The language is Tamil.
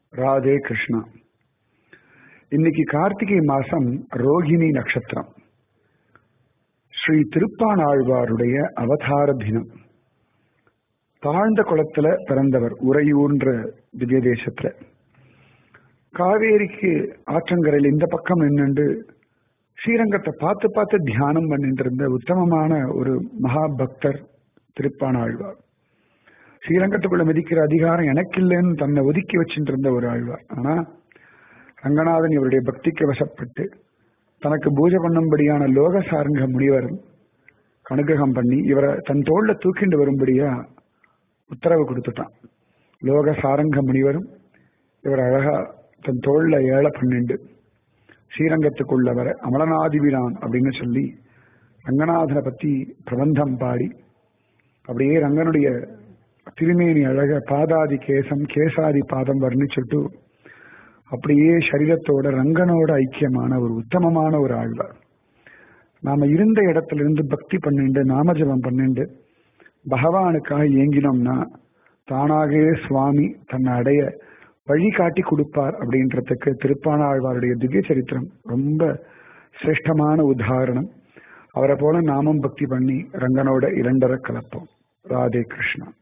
ராதே கிருஷ்ணா இன்னைக்கு கார்த்திகை மாசம் ரோகிணி நட்சத்திரம் ஸ்ரீ திருப்பானாழ்வாருடைய அவதார தினம் தாழ்ந்த குளத்துல பிறந்தவர் உறையூர்ன்ற திவ்ய தேசத்துல காவேரிக்கு ஆற்றங்கரையில் இந்த பக்கம் நின்னுண்டு ஸ்ரீரங்கத்தை பார்த்து பார்த்து தியானம் பண்ணிட்டு இருந்த உத்தமமான ஒரு மகா பக்தர் திருப்பானாழ்வார் ஸ்ரீரங்கத்துக்குள்ள மிதிக்கிற அதிகாரம் எனக்கு இல்லைன்னு தன்னை ஒதுக்கி வச்சுட்டு இருந்த ஒரு ஆழ்வார் ஆனா ரங்கநாதன் இவருடைய பக்திக்கு வசப்பட்டு தனக்கு பூஜை பண்ணும்படியான லோகசாரங்க முனிவர் அனுகிரகம் பண்ணி இவரை தன் தோல்ல தூக்கிண்டு வரும்படியா உத்தரவு கொடுத்துட்டான் லோக சாரங்க முனிவரும் இவர் அழகா தன் தோல்ல ஏழை பண்ணிண்டு ஸ்ரீரங்கத்துக்குள்ள வர அமலநாதிபிரான் அப்படின்னு சொல்லி ரங்கநாதனை பத்தி பிரபந்தம் பாடி அப்படியே ரங்கனுடைய திருமேனி அழக பாதாதி கேசம் கேசாதி பாதம் வர்ணிச்சுட்டு அப்படியே சரீரத்தோட ரங்கனோட ஐக்கியமான ஒரு உத்தமமான ஒரு ஆழ்வார் நாம இருந்த இடத்துல இருந்து பக்தி பண்ணிண்டு நாமஜபம் பண்ணிண்டு பகவானுக்காக இயங்கினோம்னா தானாகவே சுவாமி தன்னை அடைய வழி காட்டி கொடுப்பார் அப்படின்றதுக்கு திருப்பானாழ்வாருடைய திவ்ய சரித்திரம் ரொம்ப சிரேஷ்டமான உதாரணம் அவரை போல நாமும் பக்தி பண்ணி ரங்கனோட இரண்டரை கலப்போம் ராதே கிருஷ்ணா